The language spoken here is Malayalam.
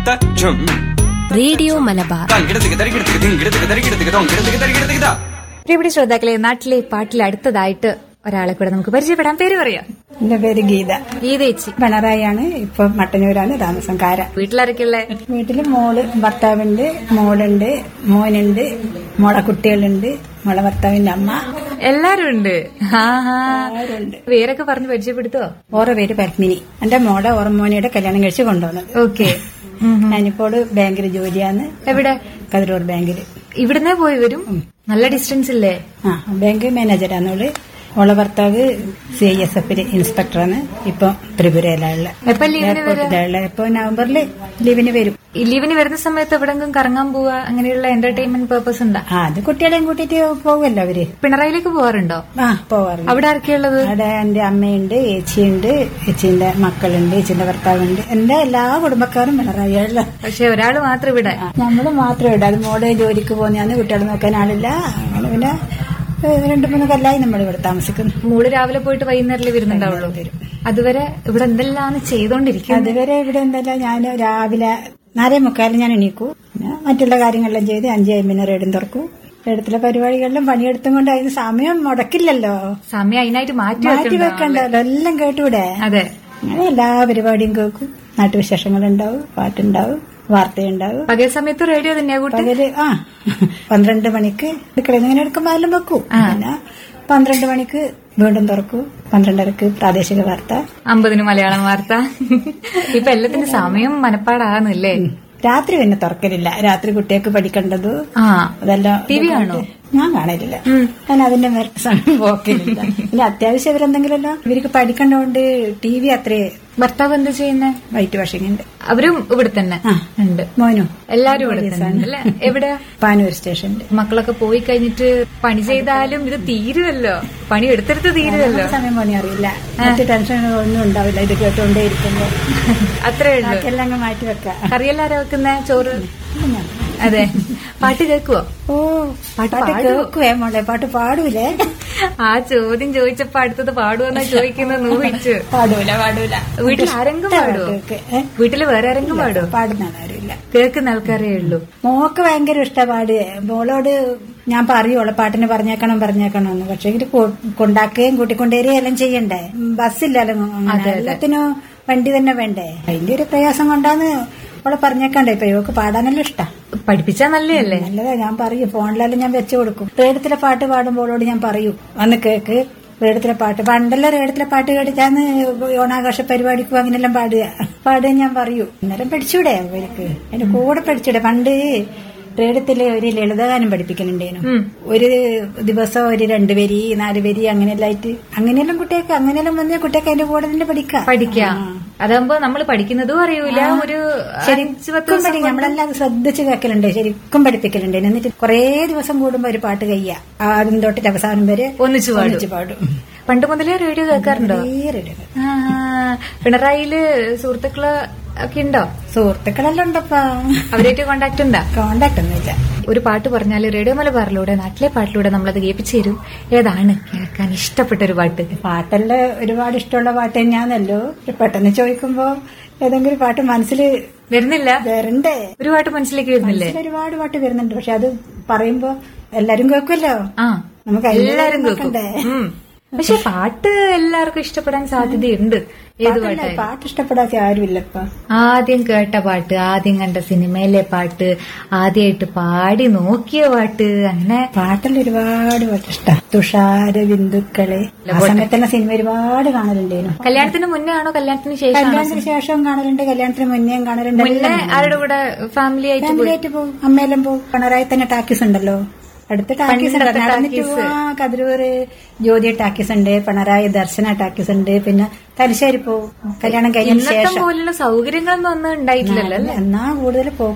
ചും റേഡിയോ മലബാർ തങ്കിടത്തിക്ക് തരികിടത്തിക്ക് തിങ്കിടത്തിക്ക് തരികിടത്തിക്ക് തൊങ്കിടത്തിക്ക് തരികിടത്തിക്ക് താ പ്രിയപ്പെട്ട ശ്രോതാക്കളെ നാട്ടിലെ പാട്ടിൽ അടുത്തതായിട്ട് ഒരാളെ കൂടെ നമുക്ക് പരിചയപ്പെടാം പേര് പറയാം എന്റെ പേര് ഗീത ഗീതേച്ചി പിണറായിയാണ് ഇപ്പൊ മട്ടന്നൂരാണ് താമസം കാര വീട്ടിലാരൊക്കെയുള്ള വീട്ടില് മോള് ഭർത്താവുണ്ട് മോളുണ്ട് മോനുണ്ട് മോളെ കുട്ടികളുണ്ട് മോളെ ഭർത്താവിന്റെ അമ്മ എല്ലാരും ഉണ്ട് ആഹാ. എല്ലാവരുണ്ട് പേരൊക്കെ പറഞ്ഞ് പരിചയപ്പെടുത്തോ ഓരോ പേര് പത്മിനി എന്റെ മോടെ ഓർമ്മോനിയുടെ കല്യാണം കഴിച്ച് കൊണ്ടുവന്നത് ഓക്കെ ഞാനിപ്പോൾ ബാങ്കിൽ ജോലിയാണ് എവിടെ കതിരൂർ ബാങ്കിൽ ഇവിടുന്നേ പോയി വരും നല്ല ഡിസ്റ്റൻസ് ഇല്ലേ ആ ബാങ്ക് മാനേജറാണോള് ഓളെ ഭർത്താവ് സി ഐ എസ് എഫില് ഇൻസ്പെക്ടറാണ് ഇപ്പൊ ത്രിപുരയിലുള്ള എപ്പോ ലീവിന് വരാ എയർപോർട്ടിലുള്ള ഇപ്പൊ നവംബറിൽ ലീവിന് വരും ഈ ലീവിന് വരുന്ന സമയത്ത് എവിടെങ്കിലും കറങ്ങാൻ പോവാ അങ്ങനെയുള്ള എന്റർടൈൻമെന്റ് പേർപ്പസ് ഉണ്ടാ ആ അത് കുട്ടികളെയും കൂട്ടിയിട്ട് പോകുമല്ലോ അവര് പിണറായിലേക്ക് പോവാറുണ്ടോ ആ പോവാറുണ്ട് അവിടെ ആരൊക്കെയുള്ളത് അവിടെ എന്റെ അമ്മയുണ്ട് ഏച്ചിയുണ്ട് ഏച്ചിന്റെ മക്കളുണ്ട് ഏച്ചിന്റെ ഭർത്താവുണ്ട് എന്റെ എല്ലാ കുടുംബക്കാരും പിണറായിയുള്ള പക്ഷെ ഒരാള് മാത്രം ഇവിടെ നമ്മള് മാത്രമേ ഇട അത് മോളെ ജോലിക്ക് പോകുന്നതാണ് കുട്ടികളെ നോക്കാൻ ആളില്ല ഞങ്ങള് പിന്നെ ഏഹ്, രണ്ടു മൂന്ന് കൊല്ലായി നമ്മൾ ഇവിടെ താമസിക്കുന്നു മോള് രാവിലെ പോയിട്ട് വൈകുന്നേരല്ലേ വരുന്നുണ്ടാവുള്ളൂ അതുവരെ ഇവിടെ എന്തെല്ലാം ചെയ്തോണ്ടിരിക്കും അതുവരെ ഇവിടെ എന്തല്ല ഞാൻ രാവിലെ നാലേ മുക്കാലിന് ഞാൻ എണീക്കൂ പിന്നെ മറ്റുള്ള കാര്യങ്ങളെല്ലാം ചെയ്ത് അഞ്ച് കഴിയുമ്പോൾ റേഡും തുറക്കൂ റേഡത്തിലെ പരിപാടികളിലും പണിയെടുത്തും കൊണ്ട് അതിന് സമയം മുടക്കില്ലല്ലോ സമയം അതിനായിട്ട് മാറ്റി മാറ്റി വെക്കണ്ട വെക്കണ്ടല്ലോ എല്ലാം കേട്ടൂടെ അതെ അങ്ങനെ എല്ലാ പരിപാടിയും കേൾക്കും നാട്ടുവിശേഷങ്ങളുണ്ടാവും പാട്ടുണ്ടാവും വാർത്തയുണ്ടാവും പകൽ സമയത്ത് റേഡിയോ തന്നെയാ കൂട്ടി പകല് ആ പന്ത്രണ്ട് മണിക്ക് അടുക്കളയിൽ ഇങ്ങനെ എടുക്കുമ്പോൾ എല്ലാം വെക്കൂ പിന്നെ പന്ത്രണ്ട് മണിക്ക് വീണ്ടും തുറക്കൂ പന്ത്രണ്ടരക്ക് പ്രാദേശിക വാർത്ത അമ്പതിന് മലയാളം വാർത്ത ഇപ്പൊ എല്ലാത്തിന്റെ സമയം മനപ്പാടാകുന്നില്ലേ രാത്രി പിന്നെ തുറക്കലില്ല രാത്രി കുട്ടികൾക്ക് പഠിക്കേണ്ടത് ആ അതെല്ലാം TV കാണോ? ഞാൻ കാണലില്ല ഞാൻ അതിന്റെ മേലത്തെ സമയം പോക്കില്ല പിന്നെ അത്യാവശ്യം ഇവരെന്തെങ്കിലുമല്ലോ ഇവർക്ക് പഠിക്കേണ്ടതുകൊണ്ട് ടി വി അത്രേ ഭർത്താവ് എന്താ ചെയ്യുന്നേ വൈറ്റ് വാഷിംഗ് ഉണ്ട് അവരും ഇവിടെ തന്നെ ആ. ഉണ്ട് മോനു എല്ലാരും ഇവിടെ തന്നെ ഉണ്ട് അല്ലേ എവിടെ പാനൂർ സ്റ്റേഷനിൽ മക്കളൊക്കെ പോയി കഴിഞ്ഞിട്ട് പണി ചെയ്താലും ഇത് തീരുമല്ലോ പണി എടുത്തെടുത്ത് തീരുമല്ലോ സമയം പണി അറിയില്ല മറ്റു ടെൻഷൻ ഒന്നും ഉണ്ടാവില്ല ഇത് കേട്ടുകൊണ്ടേ ഇരിക്കുമ്പോ അത്രേ ഉള്ളൂ ബാക്കിയെല്ലാം അങ്ങ് മാറ്റി വെക്കാം കറിയെല്ലാരാ വെക്കുന്ന ചോറ് ഞാൻ. അതെ പാട്ട് കേക്കുവോ ഓ പാട്ട് പാട്ട് പാടുവോ? കേൾക്കുവേ മോളെ പാട്ട് പാടൂലേ ആ ചോദ്യം ചോദിച്ചപ്പോ അടുത്തത് പാടുവെന്നാ ചോദിക്കുന്നത് ഊഹിച്ചു പാടൂല പാടൂല വീട്ടിൽ ആരെങ്കിലും പാടുവോ പാട്ടൊക്കെ, ഏ? വീട്ടില് വേറെ ആരെങ്കിലും പാടുവോ പാടുന്ന ആരുമില്ല കേൾക്കുന്ന ആൾക്കാരേ ഉള്ളൂ മോക്ക് ഭയങ്കര ഇഷ്ട പാട് മോളോട് ഞാൻ പറയുള്ളൂ പാട്ടിന് പറഞ്ഞേക്കണം പറഞ്ഞേക്കണം എന്ന് പക്ഷെ ഇത് കൊണ്ടാക്കുകയും കൂട്ടിക്കൊണ്ടേരുകയും എല്ലാം ചെയ്യണ്ടേ ഉം, ബസ്സില്ലല്ലോ അങ്ങനെ. എല്ലാത്തിനും വണ്ടി തന്നെ വേണ്ടേ അതിന്റെ ഒരു പ്രയാസം കൊണ്ടാന്ന് അവളെ പറഞ്ഞേക്കണ്ടേ ഇപ്പൊ ഇവക്ക് പാടാനെല്ലാം ഇഷ്ടാ പഠിപ്പിച്ചാ നല്ലതല്ലേ നല്ലതാ ഞാൻ പറയും ഫോണിലെല്ലാം ഞാൻ വെച്ചു കൊടുക്കും റേഡത്തിലെ പാട്ട് പാടുമ്പോളോട് ഞാൻ പറയൂ വന്ന് കേക്ക് റേഡത്തിലെ പാട്ട് പണ്ടെല്ലാം റേഡത്തിലെ പാട്ട് കേട്ടിട്ടാന്ന് ഓണാഘോഷ പരിപാടിക്കും അങ്ങനെല്ലാം പാടുക പാടുക ഞാൻ പറയൂ അന്നേരം പഠിച്ചൂടെ അവർക്ക് അതിന്റെ കൂടെ പഠിച്ചൂടെ പണ്ട് റേഡത്തില് ഒരു ലളിതഗാനം പഠിപ്പിക്കലുണ്ടേനു ഒരു ദിവസം ഒരു രണ്ടു വരി നാല് വരി അങ്ങനെയെല്ലാം ആയിട്ട് അങ്ങനെയെല്ലാം കുട്ടിയൊക്കെ അങ്ങനെയെല്ലാം വന്ന കുട്ടിയൊക്കെ അതിന്റെ കൂടെ തന്നെ പഠിക്കാം പഠിക്കാം അതാകുമ്പോ നമ്മൾ പഠിക്കുന്നതും അറിയൂല ഒരു അഞ്ച് പത്ത് ശരിക്കും ദിവസം പഠിക്കും നമ്മളെല്ലാം ശ്രദ്ധിച്ച് കേൾക്കലുണ്ട് ശരിക്കും പഠിപ്പിക്കലുണ്ട് എന്നിട്ട് കുറേ ദിവസം കൂടുമ്പോ ഒരു പാട്ട് കയ്യ ആദ്യം തൊട്ടിട്ട് അവസാനം വരെ ഒന്നിച്ചു പാടും ഒന്നിച്ച് പാടും പണ്ട് മുതലേ റേഡിയോ കേൾക്കാറുണ്ടോ നേരെ ഇടുക. ആ, പിണറായില് സുഹൃത്തുക്കള് ഒക്കെ ഉണ്ടോ സുഹൃത്തുക്കളെല്ലാം ഉണ്ടപ്പാ അവരായിട്ട് കോണ്ടാക്ട് ഉണ്ടാ കോണ്ടാക്ട് ഒന്നുമില്ല ഒരു പാട്ട് പറഞ്ഞാൽ റേഡിയോ മലബാറിലൂടെ നാട്ടിലെ പാട്ടിലൂടെ നമ്മളത് കേൾപ്പിച്ചു തരും ഏതാണ് കേൾക്കാൻ ഇഷ്ടപ്പെട്ട ഒരു പാട്ട് പാട്ടെല്ലാം ഒരുപാട് ഇഷ്ടമുള്ള പാട്ട് തന്നെയാണല്ലോ പെട്ടെന്ന് ചോദിക്കുമ്പോ ഏതെങ്കിലും പാട്ട് മനസ്സിൽ വരുന്നില്ല വരണ്ടേ ഒരു പാട്ട് മനസ്സിലേക്ക് വരുന്നില്ലേ മനസ്സിൽ ഒരുപാട് പാട്ട് വരുന്നുണ്ട് പക്ഷെ അത് പറയുമ്പോ എല്ലാരും കേൾക്കുമല്ലോ ആ നമുക്ക് അതിന്റെ എല്ലാരും കാര്യം കേൾക്കും നോക്കണ്ടേ? ഉം. പക്ഷെ പാട്ട് എല്ലാവർക്കും ഇഷ്ടപ്പെടാൻ സാധ്യതയുണ്ട് ഏത് പാട്ടല്ലേ, പാട്ടായാലും പാട്ട് ഇഷ്ടപ്പെടാത്ത ആരുമില്ലപ്പാ ആദ്യം കേട്ട പാട്ട് ആദ്യം കണ്ട സിനിമയിലെ പാട്ട് ആദ്യമായിട്ട് പാടി നോക്കിയ പാട്ട് അങ്ങനെ പാട്ടെല്ലാം ഒരുപാട് പാട്ട് ഇഷ്ട തുഷാര ബിന്ദുക്കളെ ആ സമയത്തെല്ലാം സിനിമ ഒരുപാട് കാണലുണ്ടേനു കല്യാണത്തിന് മുന്നേ ആണോ കല്യാണത്തിന് ശേഷം കല്യാണത്തിന് ശേഷവും കാണലുണ്ട് കല്യാണത്തിന് മുന്നേയും കാണലുണ്ട് മുന്നേ ആരുടെ കൂടെ ഫാമിലി ആയിട്ട് പോയി ഫാമിലിയായിട്ട് പോകും അമ്മയെല്ലാം പോകും പിണറായി തന്നെ ടാക്കീസ് ഉണ്ടല്ലോ അടുത്ത ടാക്കീസ് ഉണ്ട് പണ്ടത്തെ നടന്നിട്ട് ടാക്കീസ്. പോവാ കതിരൂര് ജ്യോതി ടാക്കീസ് ഉണ്ട് പിണറായി ദർശന ടാക്കീസ് ഉണ്ട് പിന്നെ തലശ്ശേരി പോകും കല്യാണം കഴിഞ്ഞതിന് ഇന്നത്തെ ശേഷം പോലുള്ള സൗകര്യങ്ങളൊന്നും ഒന്നും ഉണ്ടായിട്ടില്ലല്ലോ അല്ലേ എന്നാ കൂടുതൽ പോകും